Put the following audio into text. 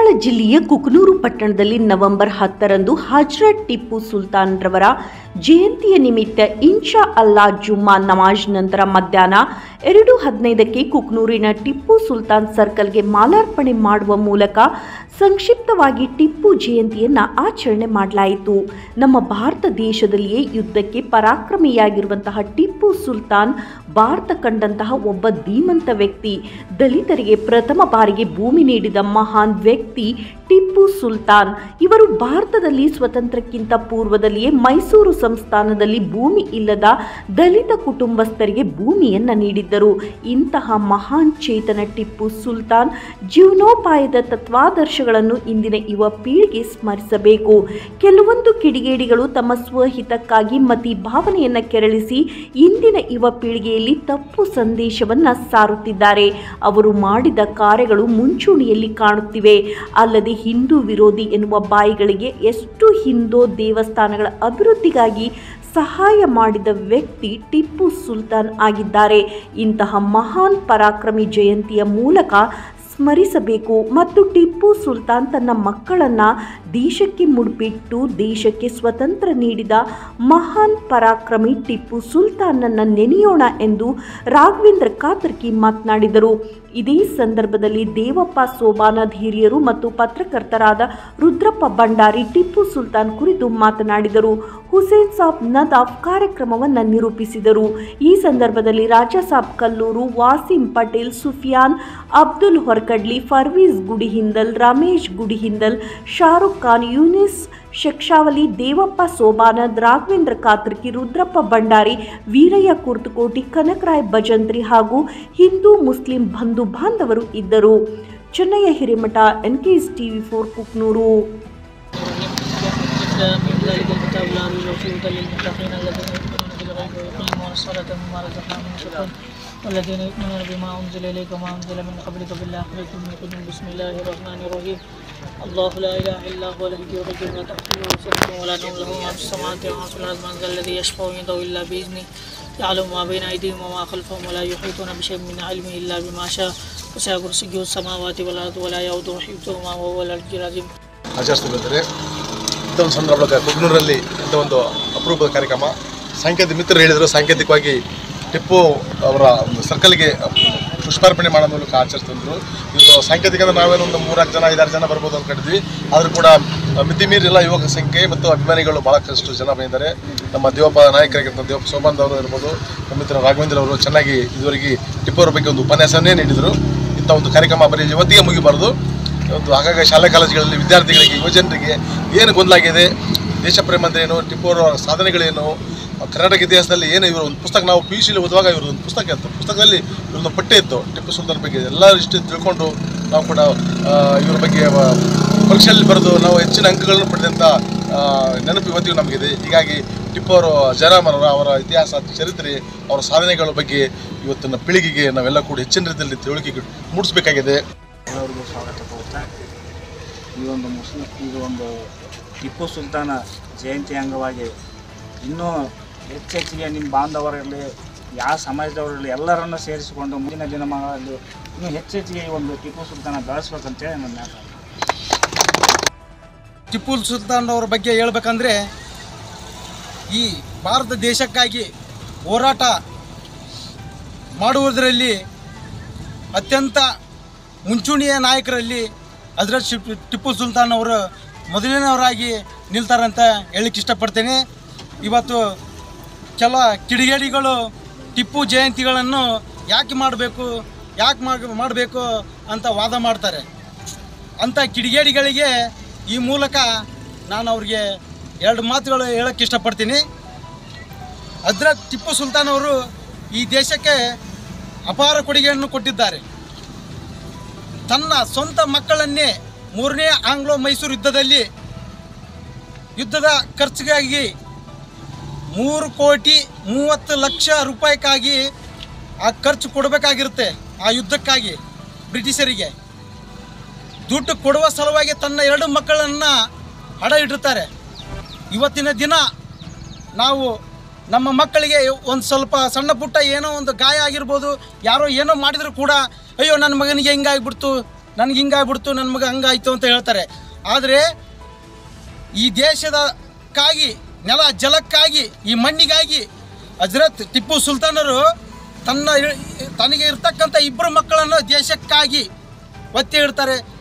ಬಂಟ್ವಾಳ ಜಿಲ್ಲೆಯ ಕುಕನೂರು ಪಟ್ಟಣದಲ್ಲಿ ನವೆಂಬರ್ ಹತ್ತರಂದು ಹಜ್ರತ್ ಟಿಪ್ಪು ಸುಲ್ತಾನ್ ರವರ ಜಯಂತಿಯ ನಿಮಿತ್ತ ಇನ್ಶಾ ಅಲ್ಲಾ ಜುಮ್ಮಾ ನಮಾಜ್ ನಂತರ ಮಧ್ಯಾಹ್ನ ಎರಡು ಹದಿನೈದಕ್ಕೆ ಕುಕ್ನೂರಿನ ಟಿಪ್ಪು ಸುಲ್ತಾನ್ ಸರ್ಕಲ್ಗೆ ಮಾಲಾರ್ಪಣೆ ಮಾಡುವ ಮೂಲಕ ಸಂಕ್ಷಿಪ್ತವಾಗಿ ಟಿಪ್ಪು ಜಯಂತಿಯನ್ನ ಆಚರಣೆ ಮಾಡಲಾಯಿತು ನಮ್ಮ ಭಾರತ ದೇಶದಲ್ಲಿಯೇ ಯುದ್ಧಕ್ಕೆ ಪರಾಕ್ರಮಿಯಾಗಿರುವಂತಹ ಟಿಪ್ಪು ಸುಲ್ತಾನ್ ಭಾರತ ಕಂಡಂತಹ ಒಬ್ಬ ಧೀಮಂತ ವ್ಯಕ್ತಿ ದಲಿತರಿಗೆ ಪ್ರಥಮ ಬಾರಿಗೆ ಭೂಮಿ ನೀಡಿದ ಮಹಾನ್ ವ್ಯಕ್ತಿ ಟಿಪ್ಪು ಸುಲ್ತಾನ್ ಇವರು ಭಾರತದಲ್ಲಿ ಸ್ವತಂತ್ರಕ್ಕಿಂತ ಪೂರ್ವದಲ್ಲಿಯೇ ಮೈಸೂರು ಸಂಸ್ಥಾನದಲ್ಲಿ ಭೂಮಿ ಇಲ್ಲದ ದಲಿತ ಕುಟುಂಬಸ್ಥರಿಗೆ ಭೂಮಿಯನ್ನ ನೀಡಿದ್ದರು ಇಂತಹ ಮಹಾನ್ ಚೇತನ ಟಿಪ್ಪು ಸುಲ್ತಾನ್ ಜೀವನೋಪಾಯದ ತತ್ವಾದರ್ಶಗಳನ್ನು ಇಂದಿನ ಯುವ ಪೀಳಿಗೆ ಸ್ಮರಿಸಬೇಕು ಕೆಲವೊಂದು ಕಿಡಿಗೇಡಿಗಳು ತಮ್ಮ ಸ್ವಹಿತಕ್ಕಾಗಿ ಮತಿ ಭಾವನೆಯನ್ನ ಕೆರಳಿಸಿ ಇಂದಿನ ಯುವ ಪೀಳಿಗೆಯಲ್ಲಿ ತಪ್ಪು ಸಂದೇಶವನ್ನ ಸಾರುತ್ತಿದ್ದಾರೆ ಅವರು ಮಾಡಿದ ಕಾರ್ಯಗಳು ಮುಂಚೂಣಿಯಲ್ಲಿ ಕಾಣುತ್ತಿವೆ ಅಲ್ಲದೆ ಹಿಂದೂ ವಿರೋಧಿ ಎನ್ನುವ ಬಾಯಿಗಳಿಗೆ ಎಷ್ಟು ಹಿಂದೂ ದೇವಸ್ಥಾನಗಳ ಅಭಿವೃದ್ಧಿಗಾಗಿ ಸಹಾಯ ಮಾಡಿದ ವ್ಯಕ್ತಿ ಟಿಪ್ಪು ಸುಲ್ತಾನ್ ಆಗಿದ್ದಾರೆ ಇಂತಹ ಮಹಾನ್ ಪರಾಕ್ರಮಿ ಜಯಂತಿಯ ಮೂಲಕ ಸ್ಮರಿಸಬೇಕು ಮತ್ತು ಟಿಪ್ಪು ಸುಲ್ತಾನ್ ತನ್ನ ಮಕ್ಕಳನ್ನ ದೇಶಕ್ಕೆ ಮುಡಿಪಿಟ್ಟು ದೇಶಕ್ಕೆ ಸ್ವತಂತ್ರ ನೀಡಿದ ಮಹಾನ್ ಪರಾಕ್ರಮಿ ಟಿಪ್ಪು ಸುಲ್ತಾನನ್ನ ನೆನೆಯೋಣ ಎಂದು ರಾಘವೇಂದ್ರ ಕಾತರ್ಕಿ ಮಾತನಾಡಿದರು ಇದೇ ಸಂದರ್ಭದಲ್ಲಿ ದೇವಪ್ಪ ಸೋಬಾನದ್ ಹಿರಿಯರು ಮತ್ತು ಪತ್ರಕರ್ತರಾದ ರುದ್ರಪ್ಪ ಭಂಡಾರಿ ಟಿಪ್ಪು ಸುಲ್ತಾನ್ ಕುರಿತು ಮಾತನಾಡಿದರು ಹುಸೇನ್ ಸಾಬ್ ನದಾಫ್ ಕಾರ್ಯಕ್ರಮವನ್ನು ನಿರೂಪಿಸಿದರು ಈ ಸಂದರ್ಭದಲ್ಲಿ ರಾಜಾಸಾಬ್ ಕಲ್ಲೂರು ವಾಸಿಂ ಪಟೇಲ್ ಸುಫಿಯಾನ್ ಅಬ್ದುಲ್ ಹೊರಕಡ್ಲಿ ಫರ್ವೀಸ್ ಗುಡಿಹಿಂದಲ್ ರಮೇಶ್ ಗುಡಿಹಿಂದಲ್ ಶಾರುಖ್ ಖಾನ್ ಯೂನಿಸ್ ಶಕ್ಷಾವಲಿ ದೇವಪ್ಪ ಸೋಬಾನದ್ ರಾಘವೇಂದ್ರ ಕಾತ್ರಕಿ ರುದ್ರಪ್ಪ ಭಂಡಾರಿ ವೀರಯ್ಯ ಕುರ್ತಕೋಟಿ ಕನಕರಾಯ್ ಭಜಂತ್ರಿ ಹಾಗೂ ಹಿಂದೂ ಮುಸ್ಲಿಂ ಬಂಧು ಬಾಂಧವರು ಇದ್ದರು Chennayya Hiremath NKS TV four Kuknoor من ذلك الكتاب لا ريب فيه هدى للمتقين الذين يؤمنون بالغيب ويقيمون الصلاة ومما رزقناهم ينفقون والذين يؤمنون بما أنزل إليك وما أنزل من قبلك بالآخرة هم يؤمنون بسم الله الرحمن الرحيم الله لا إله إلا هو الحي القيوم لا تأخذه سنة ولا نوم له ما في السماوات وما في الأرض من ذا الذي يشفع عنده إلا بإذنه يعلم ما بين أيديهم وما خلفهم ولا يحيطون بشيء من علمه إلا بما شاء وسع كرسيه السماوات والأرض ولا يؤوده حفظهما وهو العلي العظيم ಆಚರಿಸ್ತಿದ್ದಾರೆ ಇಂಥ ಒಂದು ಸಂದರ್ಭದಾಗ ಕುಗ್ನೂರಲ್ಲಿ ಇಂಥ ಒಂದು ಅಪರೂಪದ ಕಾರ್ಯಕ್ರಮ ಸಾಂಕೇತಿಕ ಮಿತ್ರರು ಹೇಳಿದರು ಸಾಂಕೇತಿಕವಾಗಿ ಟಿಪ್ಪು ಅವರ ಒಂದು ಸರ್ಕಲ್ಗೆ ಪುಷ್ಪಾರ್ಪಣೆ ಮಾಡೋ ಮೂಲಕ ಆಚರಿಸ್ತಿದ್ರು ಇದು ಸಾಂಕೇತಿಕ ಅಂದ್ರೆ ನಾವೇನೋ ಒಂದು ಮೂರಾರು ಜನ ಐದಾರು ಜನ ಬರ್ಬೋದು ಅಂದ್ಕೊಂಡಿದ್ವಿ ಆದರೂ ಕೂಡ ಮಿತಿ ಮೀರಿಲ್ಲ ಯುವಕ ಸಂಖ್ಯೆ ಮತ್ತು ಅಭಿಮಾನಿಗಳು ಭಾಳಷ್ಟು ಜನ ಬಂದಿದ್ದಾರೆ ನಮ್ಮ ದೇವಪ್ಪ ನಾಯಕರಾಗಿರ್ತಾರೆ ದೇವಪ್ಪ ಸೋಮಂದ್ ಅವರು ಇರ್ಬೋದು ನಮ್ಮ ಮಿತ್ರ ರಾಘವೇಂದ್ರ ಅವರು ಚೆನ್ನಾಗಿ ಇದುವರೆಗೆ ಟಿಪ್ಪು ಅವರ ಬಗ್ಗೆ ಒಂದು ಉಪನ್ಯಾಸವನ್ನೇ ನೀಡಿದರು ಇಂಥ ಒಂದು ಕಾರ್ಯಕ್ರಮ ಬರೀ ಇವತ್ತಿಗೆ ಮುಗಿಬಾರ್ದು ಒಂದು ಆಗಾಗ ಶಾಲಾ ಕಾಲೇಜುಗಳಲ್ಲಿ ವಿದ್ಯಾರ್ಥಿಗಳಿಗೆ ಯುವಜನರಿಗೆ ಏನು ಗೊಂದಲಾಗಿದೆ ದೇಶ ಪ್ರೇಮ ಅಂದ್ರೆ ಏನು ಟಿಪ್ಪು ಅವರ ಸಾಧನೆಗಳೇನು ಕರ್ನಾಟಕ ಇತಿಹಾಸದಲ್ಲಿ ಏನು ಇವರು ಒಂದು ಪುಸ್ತಕ ನಾವು ಪಿ ಯು ಸಿಲಿ ಓದುವಾಗ ಇವರು ಒಂದು ಪುಸ್ತಕ ಇತ್ತು ಪುಸ್ತಕದಲ್ಲಿ ಇವ್ರದ್ದು ಪಠ್ಯ ಇತ್ತು ಟಿಪ್ಪು ಸುಲ್ತಾನ್ ಬಗ್ಗೆ ಎಲ್ಲ ಇಷ್ಟು ತಿಳ್ಕೊಂಡು ನಾವು ಕೂಡ ಆ, ಇವ್ರ ಬಗ್ಗೆ ಆ, ಪರೀಕ್ಷೆಯಲ್ಲಿ ಬರೆದು ನಾವು ಹೆಚ್ಚಿನ ಅಂಕಗಳನ್ನು ಪಡೆದಂಥ ಆ, ನೆನಪು ಇವತ್ತಿಗೂ ನಮಗಿದೆ ಹೀಗಾಗಿ ಟಿಪ್ಪು ಅವರು ಜನಮರ ಅವರ ಇತಿಹಾಸ ಚರಿತ್ರೆ ಅವರ ಸಾಧನೆಗಳ ಬಗ್ಗೆ ಇವತ್ತಿನ ಪೀಳಿಗೆಗೆ ನಾವೆಲ್ಲ ಕೂಡ ಹೆಚ್ಚಿನ ರೀತಿಯಲ್ಲಿ ತಿಳುವಳಿಕೆ ಮೂಡಿಸಬೇಕಾಗಿದೆ ಎಲ್ಲರಿಗೂ ಸ್ವಾಗತ ಕೋರ್ತಾ ಈ ಒಂದು ಮುಸ್ಲಿಂ ಇದು ಒಂದು ಟಿಪ್ಪು ಸುಲ್ತಾನ ಜಯಂತಿ ಅಂಗವಾಗಿ ಇನ್ನೂ ಹೆಚ್ಚೆಚ್ಚಿಗೆ ನಿಮ್ಮ ಬಾಂಧವರಲ್ಲಿ ಯಾವ ಸಮಾಜದವರಲ್ಲಿ ಎಲ್ಲರನ್ನು ಸೇರಿಸಿಕೊಂಡು ಮುಂದಿನ ದಿನಮಾನಗಳಲ್ಲಿ ಇನ್ನೂ ಹೆಚ್ಚೆಚ್ಚಿಗೆ ಈ ಒಂದು ಟಿಪ್ಪು ಸುಲ್ತಾನ ಬೆಳೆಸ್ಬೇಕಂತೇಳಿ ನನ್ನ ಮಾತು. ಟಿಪ್ಪು ಸುಲ್ತಾನ್ ಅವರ ಬಗ್ಗೆ ಹೇಳ್ಬೇಕಂದ್ರೆ ಈ ಭಾರತ ದೇಶಕ್ಕಾಗಿ ಹೋರಾಟ ಮಾಡುವುದರಲ್ಲಿ ಅತ್ಯಂತ ಮುಂಚೂಣಿಯ ನಾಯಕರಲ್ಲಿ ಹಜರತ್ ಶಿಪ್ ಟಿಪ್ಪು ಸುಲ್ತಾನ್ ಅವರು ಮೊದಲನೇವರಾಗಿ ನಿಲ್ತಾರಂತ ಹೇಳಲಿಕ್ಕೆ ಇಷ್ಟಪಡ್ತೇನೆ ಇವತ್ತು ಕೆಲ ಕಿಡಿಗೇಡಿಗಳು ಟಿಪ್ಪು ಜಯಂತಿಗಳನ್ನು ಯಾಕೆ ಮಾಡಬೇಕು ಯಾಕೆ ಮಾಡಬೇಕು ಅಂತ ವಾದ ಮಾಡ್ತಾರೆ ಅಂಥ ಕಿಡಿಗೇಡಿಗಳಿಗೆ ಈ ಮೂಲಕ ನಾನು ಅವ್ರಿಗೆ ಎರಡು ಮಾತುಗಳು ಹೇಳಕ್ಕೆ ಇಷ್ಟಪಡ್ತೀನಿ ಹಜರತ್ ಟಿಪ್ಪು ಸುಲ್ತಾನ್ ಅವರು ಈ ದೇಶಕ್ಕೆ ಅಪಾರ ಕೊಡುಗೆಯನ್ನು ಕೊಟ್ಟಿದ್ದಾರೆ ತನ್ನ ಸ್ವಂತ ಮಕ್ಕಳನ್ನೇ ಮೂರನೇ ಆಂಗ್ಲೋ ಮೈಸೂರು ಯುದ್ಧದಲ್ಲಿ ಯುದ್ಧದ ಖರ್ಚಿಗಾಗಿ ಮೂರು ಕೋಟಿ ಮೂವತ್ತು ಲಕ್ಷ ರೂಪಾಯಿಗಾಗಿ ಆ ಖರ್ಚು ಕೊಡಬೇಕಾಗಿರುತ್ತೆ ಆ ಯುದ್ಧಕ್ಕಾಗಿ ಬ್ರಿಟಿಷರಿಗೆ ದುಡ್ಡು ಕೊಡುವ ಸಲುವಾಗಿ ತನ್ನ ಎರಡು ಮಕ್ಕಳನ್ನು ಹಡ ಇಟ್ಟಿರ್ತಾರೆ ಇವತ್ತಿನ ದಿನ ನಾವು ನಮ್ಮ ಮಕ್ಕಳಿಗೆ ಒಂದು ಸ್ವಲ್ಪ ಸಣ್ಣ ಪುಟ್ಟ ಏನೋ ಒಂದು ಗಾಯ ಆಗಿರ್ಬೋದು ಯಾರೋ ಏನೋ ಮಾಡಿದರೂ ಕೂಡ ಅಯ್ಯೋ ನನ್ನ ಮಗನಿಗೆ ಹಿಂಗಾಗ್ಬಿಡ್ತು ನನಗೆ ಹಿಂಗಾಗ್ಬಿಡ್ತು ನನ್ನ ಮಗ ಹಂಗಾಯ್ತು ಅಂತ ಹೇಳ್ತಾರೆ ಆದರೆ ಈ ದೇಶದಕ್ಕಾಗಿ ನೆಲ ಜಲಕ್ಕಾಗಿ ಈ ಮಣ್ಣಿಗಾಗಿ ಹಜರತ್ ಟಿಪ್ಪು ಸುಲ್ತಾನರು ತನ್ನ ಇ- ತನಗೆ ಇರ್ತಕ್ಕಂಥ ಇಬ್ಬರು ಮಕ್ಕಳನ್ನು ದೇಶಕ್ಕಾಗಿ ಒತ್ತಿ ಇಡ್ತಾರೆ